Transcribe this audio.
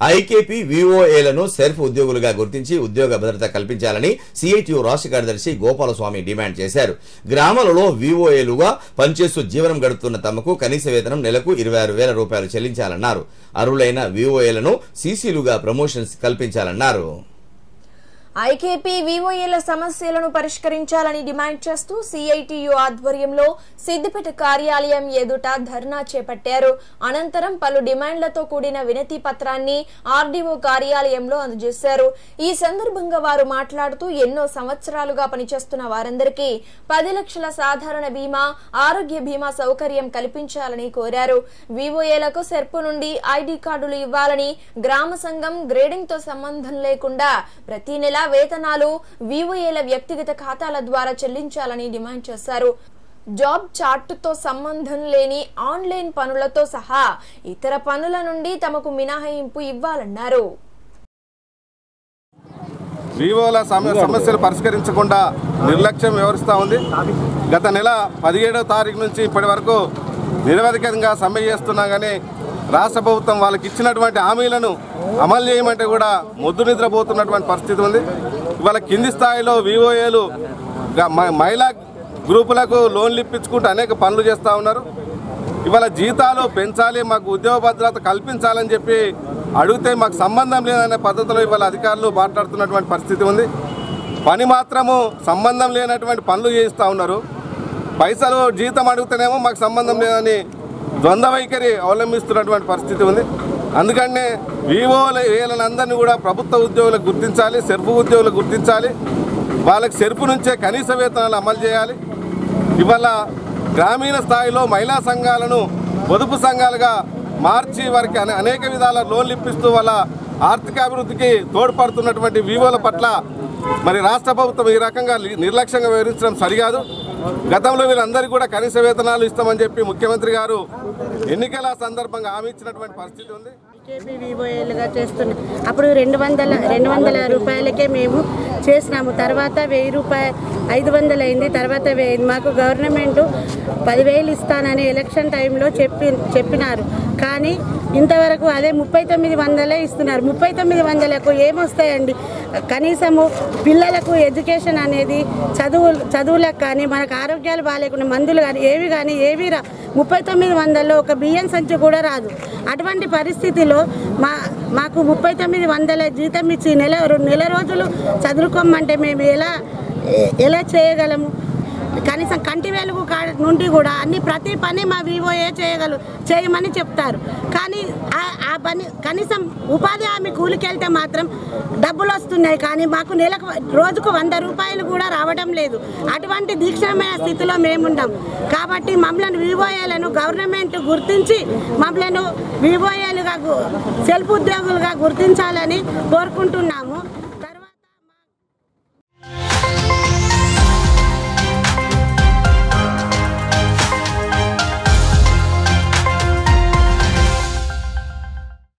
IKP విఓఏలను self ఉద్యోగులుగా గుర్తించి ఉద్యోగ భద్రత కల్పించాలని సిఐటియు రాష్ట్ర కార్యదర్శి గోపాలస్వామి డిమాండ్ చేశారు గ్రామాలలో విఓఏలుగా పనిచేస్తూ జీవనం గడుపుతున్న తమకు కనీస వేతనం నెలకు ఇరవై ఆరు వేల రూపాయలు చెల్లించాలన్నారు అర్హులైన విఓఏలను సీసీలుగా ప్రమోషన్స్ కల్పించాలన్నారు ఐకేపీ వివోఏల సమస్యలను పరిష్కరించాలని డిమాండ్ చేస్తూ సిఐటియు ఆధ్వర్యంలో సిద్దిపేట కార్యాలయం ఎదుట ధర్నా చేపట్టారు అనంతరం పలు డిమాండ్లతో కూడిన వినతి పత్రాన్ని ఆర్డీఓ కార్యాలయంలో అందజేశారు ఈ సందర్భంగా వారు మాట్లాడుతూ ఎన్నో సంవత్సరాలుగా పనిచేస్తున్న వారందరికీ పది లక్షల సాధారణ బీమా ఆరోగ్య బీమా సౌకర్యం కల్పించాలని కోరారు వివోఏలకు సెర్పు నుండి ఐడి కార్డులు ఇవ్వాలని గ్రామ సంఘం గ్రేడింగ్ తో సంబంధం లేకుండా ప్రతి నెల వేతనాలు వివోఏల వ్యక్తిగత ఖాతాల ద్వారా చెల్లించాలని డిమాండ్ చేశారు జాబ్ చార్టుతో సంబంధం లేని ఆన్లైన్ పనులతో సహా ఇతర పనుల నుండి తమకు మినహాయింపు ఇవ్వాలన్నారు వివోల సమ సమస్యలు పరిష్కరించకుండా నిర్లక్ష్యం వ్యవహరిస్తూ ఉంది గత నెల పదిహేడవ తారీఖు నుంచి ఇప్పటి వరకు నిరవధికంగా సమ్మె చేస్తున్నా కానీ రాష్ట్ర ప్రభుత్వం వాళ్ళకి ఇచ్చినటువంటి హామీలను అమలు చేయమంటే కూడా మొద్దు నిద్రపోతున్నటువంటి పరిస్థితి ఉంది ఇవాళ కింది స్థాయిలో వివోఏలు మహిళా గ్రూపులకు లోన్లు ఇప్పించుకుంటూ అనేక పనులు చేస్తూ ఉన్నారు ఇవాళ జీతాలు పెంచాలి మాకు ఉద్యోగ భద్రత కల్పించాలని చెప్పి అడిగితే మాకు సంబంధం లేదనే పద్ధతిలో ఇవాళ అధికారులు మాట్లాడుతున్నటువంటి పరిస్థితి ఉంది పని మాత్రము సంబంధం లేనటువంటి పనులు చేయిస్తూ ఉన్నారు పైసలు జీతం అడిగితేనేమో మాకు సంబంధం లేదని ద్వంద్వ వైఖరి అవలంబిస్తున్నటువంటి పరిస్థితి ఉంది అందుకనే వివోల వీళ్ళందరినీ కూడా ప్రభుత్వ ఉద్యోగులకు గుర్తించాలి సెర్పు ఉద్యోగులకు గుర్తించాలి వాళ్ళకి సెర్పు నుంచే కనీస వేతనాలు అమలు చేయాలి ఇవాళ గ్రామీణ స్థాయిలో మహిళా సంఘాలను పొదుపు సంఘాలుగా మార్చి వారికి అనే- అనేక విధాల లోన్లు ఇప్పిస్తూ వాళ్ళ ఆర్థికాభివృద్ధికి తోడ్పడుతున్నటువంటి వివోల పట్ల మరి రాష్ట్ర ప్రభుత్వం ఈ రకంగా లి- నిర్లక్ష్యంగా వివరించడం సరికాదు గతంలో వీళ్ళందరికీ కూడా కనీస వేతనాలు ఇస్తామని చెప్పి ముఖ్యమంత్రి గారు ఎన్నికల సందర్భంగా హామీ ఇచ్చినటువంటి పరిస్థితి ఉంది కేపీ వివోఏలుగా చేస్తున్నాం అప్పుడు రెండు వందల రెండు వందల రూపాయలకే మేము చేసినాము తర్వాత వెయ్యి రూపాయలు ఐదు వందలు అయింది తర్వాత వెయ్యి మాకు గవర్నమెంట్ పదివేలు ఇస్తానని ఎలక్షన్ టైంలో చెప్పి చెప్పినారు కానీ ఇంతవరకు అదే ముప్పై తొమ్మిది వందలే ఇస్తున్నారు ముప్పై తొమ్మిది వందలకు ఏమొస్తాయండి కనీసము పిల్లలకు ఎడ్యుకేషన్ అనేది చదువు చదువులకు కానీ మనకు ఆరోగ్యాలు బాగాలేకుండా మందులు కానీ ఏవి కానీ ఏవి రా ముప్పై తొమ్మిది వందల్లో ఒక బియ్యం సంచి కూడా రాదు అటువంటి పరిస్థితిలో మా మాకు ముప్పై తొమ్మిది వందల జీతం ఇచ్చి నెల నెల రోజులు చదువుకోమంటే మేము ఎలా ఎలా చేయగలము కనీసం కంటి వెలుగు కా- నుండి కూడా అన్ని ప్రతి పని మా వివోఏ చేయగలు చేయమని చెప్తారు కానీ ఆ- ఆ పని కనీసం ఉపాధి హామీ కూలికి వెళ్తే మాత్రం డబ్బులు వస్తున్నాయి కానీ మాకు నెలకు రోజుకు వంద రూపాయలు కూడా రావడం లేదు అటువంటి దీక్షమైన స్థితిలో మేమున్నాం కాబట్టి మమ్మల్ని వివోఏలను గవర్నమెంట్ గుర్తించి మమ్మల్ని వివోఏలుగా గు- సెల్ఫ్ ఉద్యోగులుగా గుర్తించాలని కోరుకుంటున్నాం